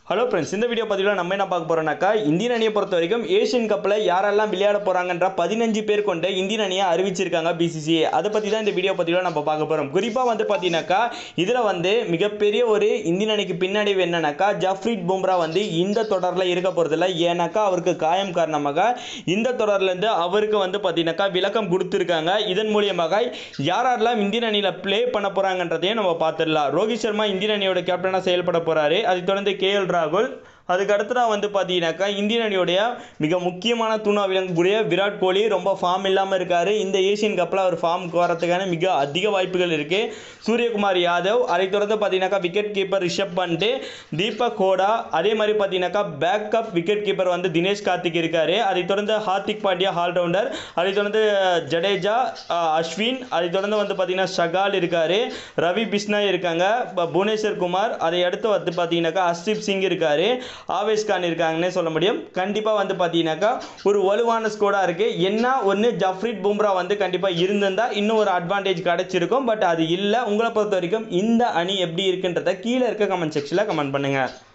hello friends இந்த video பதிவில் நம்ம என்ன பார்க்க போறோம்னாக்கா இந்தியன் அணியை பொறுத்த வரைக்கும் ஏஷியன் கப்பில் யாரெல்லாம் விளையாட போறாங்கன்ற பதினஞ்சு பேர் கொண்ட இந்தியன் அணியை அறிவிச்சிருக்காங்க பிசிசிஐ அதை பற்றி தான் இந்த வீடியோ பதிவில் நம்ம பார்க்க போகிறோம் குறிப்பாக வந்து பார்த்தீங்கன்னாக்கா இதில் வந்து மிகப்பெரிய ஒரு இந்தியன் அணிக்கு பின்னடைவு என்னன்னாக்கா ஜஃப்ரீத் பும்ரா வந்து இந்த தொடரில் இருக்க போகிறதில்ல ஏன்னாக்கா அவருக்கு காயம் காரணமாக இந்த தொடர்லேருந்து அவருக்கு வந்து பார்த்தீங்கன்னாக்கா விளக்கம் கொடுத்துருக்காங்க இதன் மூலியமாக யாரெல்லாம் இந்தியன் அணியில் ப்ளே பண்ண போகிறாங்கன்றதையும் நம்ம பார்த்துடலாம் ரோஹித் சர்மா இந்தியன் அணியோட கேப்டனாக செயல்பட போகிறாரு அதைத் தொடர்ந்து கே எல் ராகுல் அதுக்கு அடுத்ததாக வந்து பார்த்தீங்கன்னாக்கா இந்தியன் அணியோடைய மிக முக்கியமான தூணா விளங்கக்கூடிய விராட் கோலி ரொம்ப ஃபார்ம் இல்லாமல் இருக்கார் இந்த ஏசியன் கப்பில் அவர் ஃபார்முக்கு வரதுக்கான மிக அதிக வாய்ப்புகள் இருக்குது சூரியகுமார் யாதவ் அதைத் தொடர்ந்து பார்த்தீங்கன்னாக்கா விக்கெட் கீப்பர் ரிஷப் பண்ட் தீபக் ஹோடா அதே மாதிரி பார்த்தீங்கன்னாக்கா பேக்கப் விக்கெட் கீப்பர் வந்து தினேஷ் கார்த்திக் இருக்காரு அதைத் தொடர்ந்து ஹார்திக் பாண்டியா ஆல்ரவுண்டர் அதைத் தொடர்ந்து ஜடேஜா அஹ், அஸ்வின் அதைத் தொடர்ந்து வந்து பார்த்தீங்கன்னா ஷகால் இருக்காரு ரவி பிஸ்னாய் இருக்காங்க ப- புவனேஸ்வர் குமார் அதை அடுத்து வந்து பார்த்தீங்கன்னாக்கா ஹர்ஷிப் சிங் இருக்காரு ஆவேஷ் கான் இருக்காங்கன்னே சொல்ல முடியும் கண்டிப்பாக வந்து பார்த்தீங்கன்னாக்கா ஒரு வலுவான ஸ்கோடாக இருக்குது என்ன ஒன்று ஜஃப்ரீத் பும்ரா வந்து கண்டிப்பாக இருந்திருந்தா இன்னும் ஒரு அட்வான்டேஜ் கிடைச்சிருக்கும் பட் அது இல்லை உங்களை பொறுத்த வரைக்கும் இந்த அணி எப்படி இருக்குன்றத கீழே இருக்க கமெண்ட் செக்ஷனில் கமெண்ட் பண்ணுங்கள்